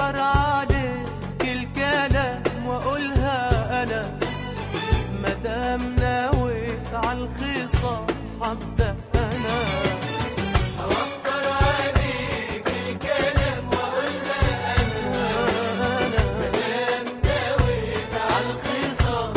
اوفر عليك الكلام واقولها انا مدام نويت على الخصام حبة انا أوفر عليك الكلام وأقولها أنا مدام نويت على الخصام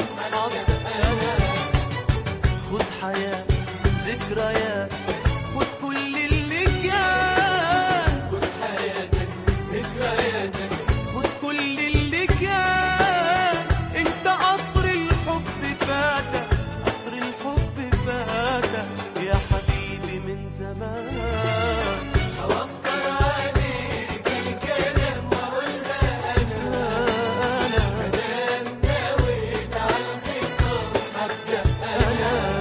خد حياة ذكريات خد كل اللي كان خد حياتك ذكرياتك خد كل اللي كان انت قطر الحب فاتك قطر الحب فاتك يا حبيبي من زمان أوفر عليك الكلام وأقولها أنا انا مدام نويت على الخصام حتى انا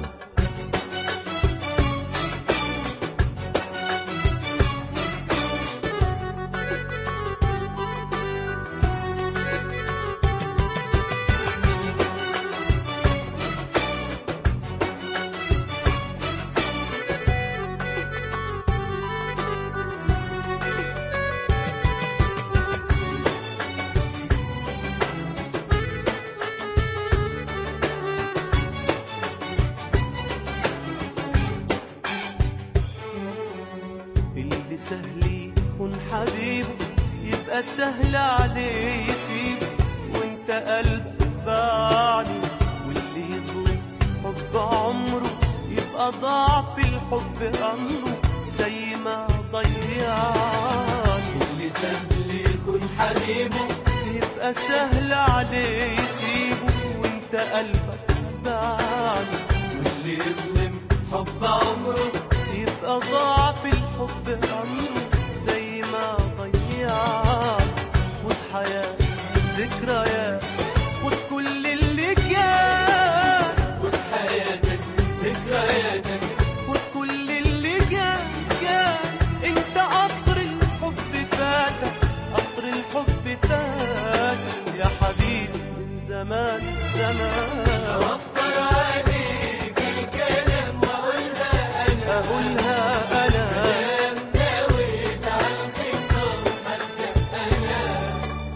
اللي سهل يكون حبيبه يبقى سهل عليه يسيبه وانت قلبك باعني واللي يظلم حب عمره يبقى ضاع في الحب امره زي ما ضيعني اللي سهل يكون حبيبه يبقى سهل عليه يسيبه وانت قلبك باعني واللي يظلم حب عمره يبقى ضاع في الحب عمره زي ما ضيعت خد حياة ذكريات خد كل اللي كان خد حياتك ذكرياتك خد كل اللي كان كان انت قطر الحب فاتك قطر الحب فاتك يا حبيبي من زمان زمان أوفر عليك الكلام وأقولها أنا اقولها انا مدام نويت على الخصام حتى أنا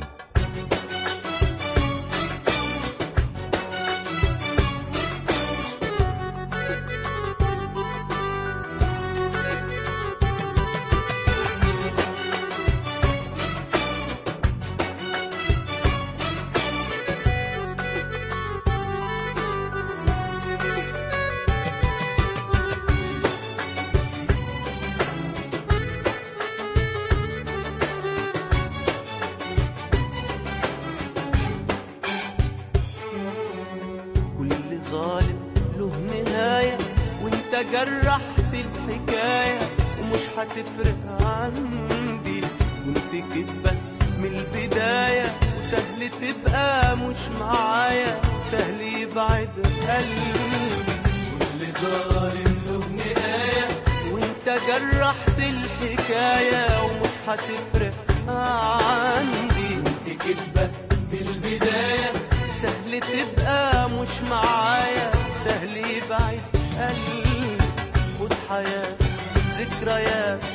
كل ظالم له نهاية وانت جرحت الحكاية ومش هتفرق عندي كنت كدبك من البداية وسهل تبقى مش معايا سهل يبعد قلبي كل ظالم له نهاية وانت جرحت الحكاية ومش هتفرق عندي انت كدبة بالبداية سهل تبقى مش معايا سهل يبعد قلبي خد حياة ذكريات